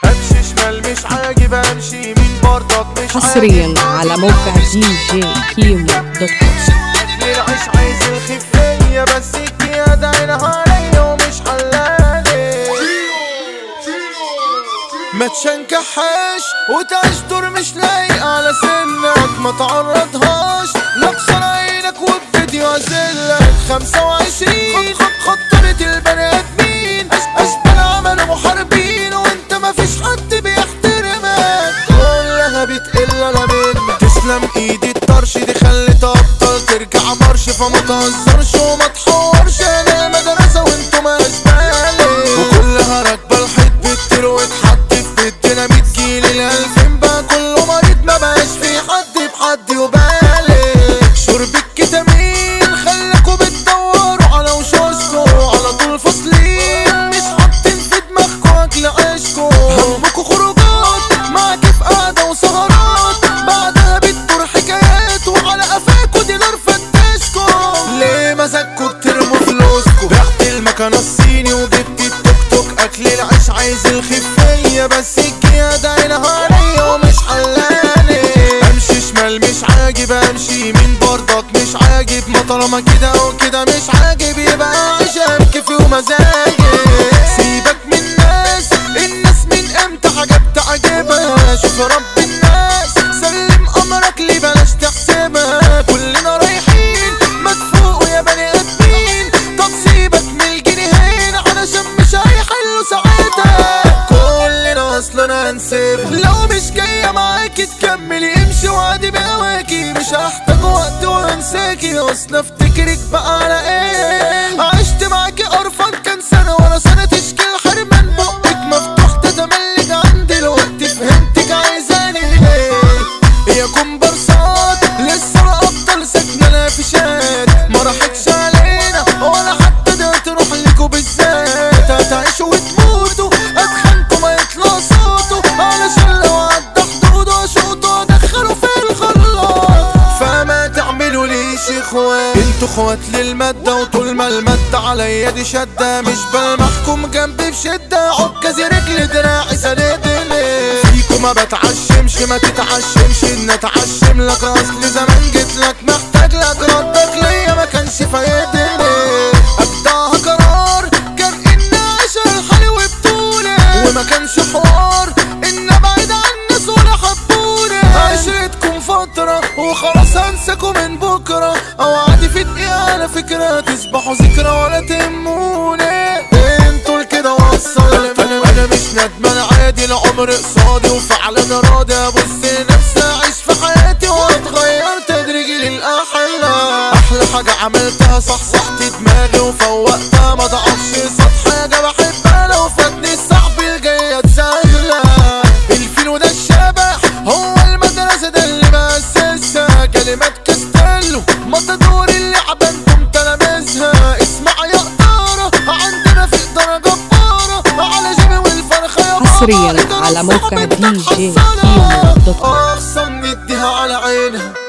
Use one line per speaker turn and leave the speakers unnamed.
امشي شمال مش عاجب امشي يمين برضك مش
حصريا على موقع دي جي كيمو دوت كوم
اكل العيش عايز الخفية بس الجيادة عينها عليا ومش حلالي ما تشنكحش وتعيش دور مش لايق على سنك ما تعرضهاش لكسر عينك وبفيديو ازلك خمسة وعشرين خطرت البني ادمين اشبال عملوا محاربين وانت ما فيش حد بيحترمك كلها بتقل انا منك تسلم ايدي الطرش دي خلت ابطال ترجع مرش فما تهزرش وما تحورش انا المدرسة وانتوا ما اشبالي وكلها راكبة الحيط بتطير وتحدف في الديناميت جيل الالفين بقى كله مريض ما بقاش في حد بحد يبالي شرب الكتامين خلاكوا بتدوروا على وشوشكوا على طول فاصلين مش حاطين في دماغكوا اكل عيشكوا همكوا خروجات معاكي في قعدة وسهرات بعدها بتدور حكايات وعلى قفاكوا دينار فتشكوا ليه مزاجكوا بترموا فلوسكوا بعت المكنة الصيني وجبت التوك توك اكل العيش عايز الخفية بس الجيادة عينها عليا ومش حلاني امشي شمال مش عاجب امشي يمين برضك مش عاجب ما طالما كده او كده مش عاجب يبقى عايش كيفي ومزاجي سيبك من الناس الناس من امتى حاجات تعجبها شوف رب الناس سلم امرك لي بلاش تحسبها كلنا رايحين مدفوق يا بني ادمين طب سيبك من الجنيهين علشان مش هيحلوا ساعتها كلنا اصلا هنسيب لو مش جايه معاكي تكملي امشي وعدي بهواكي مش هحتاج وقت وهنساكي اصل افتكرك بقى على ايه عشت معاكي قرفان كان سنه ورا سنه تشكي الحرمان بقك مفتوح تتملك عندي الوقت فهمتك عايزاني ايه يا كومبارسات لسه انا افضل ساكنه لافشات ما راحتش علينا ولا حتى ده تروح لكوا بالذات هتعيشوا وتموتوا اتخانقوا ما يطلع صوته علشان لو عدى حدوده اشوطه ادخله في الخلاط فما تعملوا ليش اخوات انتوا اخوات للمادة وطول ما المادة عليا دي شدة مش بلمحكم جنبي بشدة عكازي رجل دراعي سندني فيكوا ما بتعشمش ما تتعشمش ان اتعشم لك اصل زمان جيت لك محتاج لك ردك ليا ما كانش فايدني ابداها قرار كان ان عشان الحالي وبطولة وما كانش حوار ان ابعد عن الناس ولا حبوني عشرتكم فترة وخلاص هنساكم من بكرة او عادي في دقيقة على فكرة تصبحوا ذكرى ولا تهموني انتوا كده وصل انا انا مش ندمان عادي العمر قصادي وفعلا راضي ابص لنفسي اعيش في حياتي واتغير تدريجي للاحلى احلى حاجة عملتها صحصحت دماغي وفوقتها ما ضعفش سطح حاجة بحبها لو فاتني الصعب الجاية سهلة الفيل وده الشبح هو المدرسة ده اللي مؤسسها كلمات كاستيلو مطدور اللعبة انتم تلاميذها اسمع يا قدارة عندنا في إدارة جبارة على جيبي والفرخة يا بابا
حصرياً
إدارة
على موقع
صاحبتك
دي جي
حصالة.
كيمو دوت كوم.
أقسم نديها على عينها